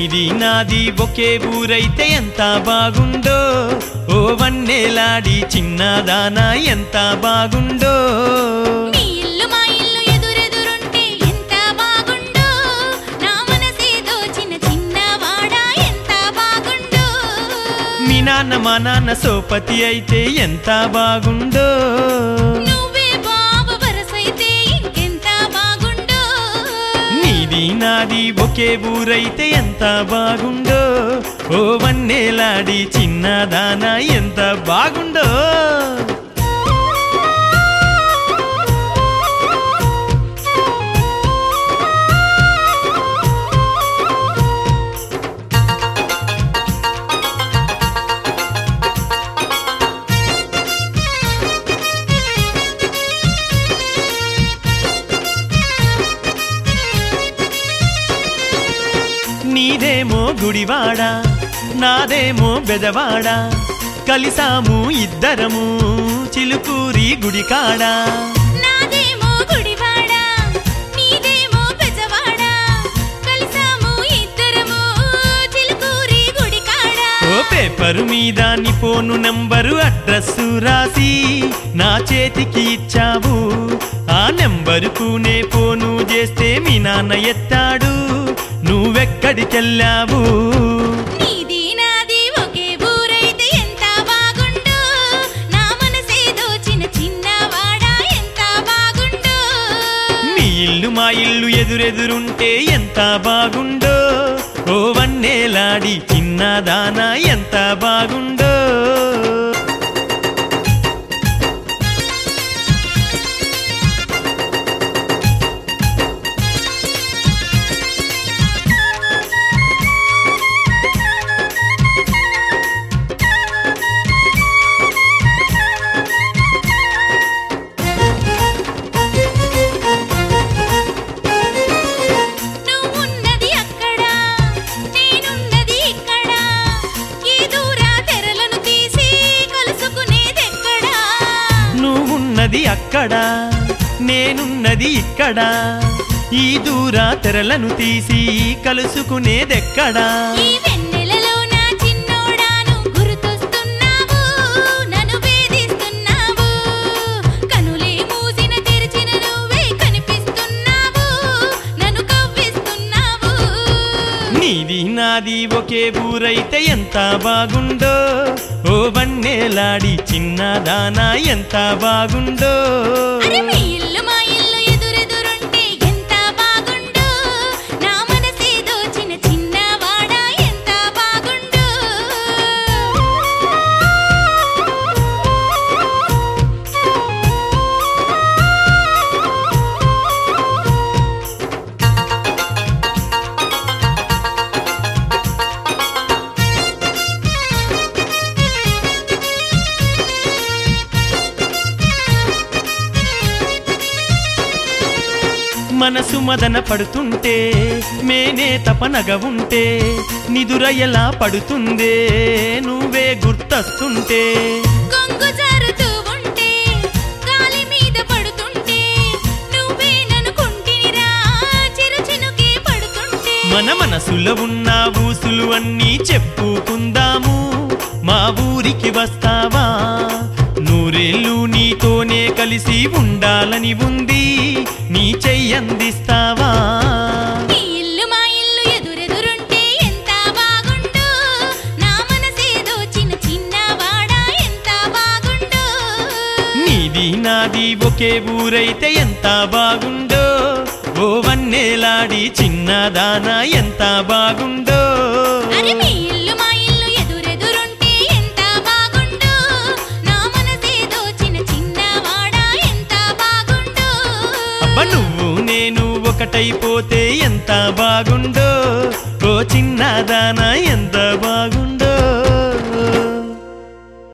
నీది నాది ఒకే ఊరైతే ఎంత బాగుండో ఓ వన్నేలాడి చిన్నదానా ఎంత బాగుండో మీ ఇల్లు మా ఇల్లు ఎదురెదురుంటే ఎంత బాగుండో నా మనసే దోచిన చిన్నవాడా ఎంత బాగుండో మీ నాన్న మా నాన్న సోపతి అయితే ఎంత బాగుండో నువ్వే బావ వరసైతే ఇంకెంత బాగుండో నీది నాది ఒకే ఊరైతే ఎంత బాగుండో ఓ వన్నేలాడి చిన్నదానా ఎంత బాగుండో నీదేమో గుడివాడ నాదేమో బెదవాడ కలిసాము ఇద్దరము చిలుకూరి గుడికాడ నాదేమో గుడివాడ నీదేమో పెజవాడ కలిసాము ఇద్దరము చిలుకూరి గుడికాడ ఓ పేపరు మీద నీ ఫోను నంబరు అడ్రస్సు రాసి నా చేతికి ఇచ్చావు ఆ నెంబరుకు నే ఫోను చేస్తే మీ నాన్న ఎత్తాడు నువ్వెక్కడికెళ్ళావు నీది నాది ఒకే ఊరైతే ఎంత బాగుండో నా మనసే దోచిన చిన్నవాడా ఎంత బాగుండో మీ ఇల్లు మా ఇల్లు ఎదురెదురుంటే ఎంత బాగుండో ఓ వన్నేలాడి చిన్నదానా ఎంత బాగుండో నువ్వున్నది అక్కడ నేనున్నది ఇక్కడ ఈ దూర తెరలను తీసి కలుసుకునేదెక్కడా నువ్వున్నది అక్కడ నేనున్నది ఇక్కడ ఈ దూర తెరలను తీసి కలుసుకునేదెక్కడా ఈ వెన్నెలలో నా చిన్నోడాను గుర్తొస్తున్నావు నన్ను వేధిస్తున్నావు కనులే మూసిన తెరిచిన నువ్వే కనిపిస్తున్నావు నన్ను కవ్విస్తున్నావు నీది నాది ఒకే ఊరైతే ఎంత బాగుండో ఓ వన్నేలాడి చిన్నదానా ఎంత బాగుండో అరే మీ ఇల్లు మా ఇల్లు ఎదురెదురుంటే ఎంత బాగుండో నా మనసే దోచిన చిన్నవాడా ఎంత బాగుండో మనసు మదన పడుతుంటే మేనే తపనగ ఉంటే నిదుర ఎలా పడుతుందే నువ్వే గుర్తొస్తుంటే కొంగు జారుతూ ఉంటే గాలి మీద పడుతుంటే నువ్వే ననుకుంటినిరా చిరు చినుకే పడుతుంటే మన మనసులో ఉన్న ఊసులు అన్నీ చెప్పుకుందాము మా ఊరికి వస్తావా నూరేళ్ళు నీతోనే కలిసి ఉండాలని ఉంది నీ చెయ్యందిస్తావా మీ ఇల్లు మా ఇల్లు ఎదురెదురుంటే ఎంత బాగుండో నా మనసే దోచిన చిన్నవాడా ఎంత బాగుండో నీది నాది ఒకే ఊరైతే ఎంత బాగుండో ఓ వన్నేలాడి చిన్నదానా ఎంత బాగుండో అరే మీ ఇల్లు మా ఇల్లు ఎదురెదురుంటే ఎంత బాగుండో నా మనసే దోచిన చిన్నవాడా ఎంత బాగుండో అబ్బ నువ్వు నేను ఒకటైపోతే ఎంత బాగుండో ఓ చిన్నదానా ఎంత బాగుండో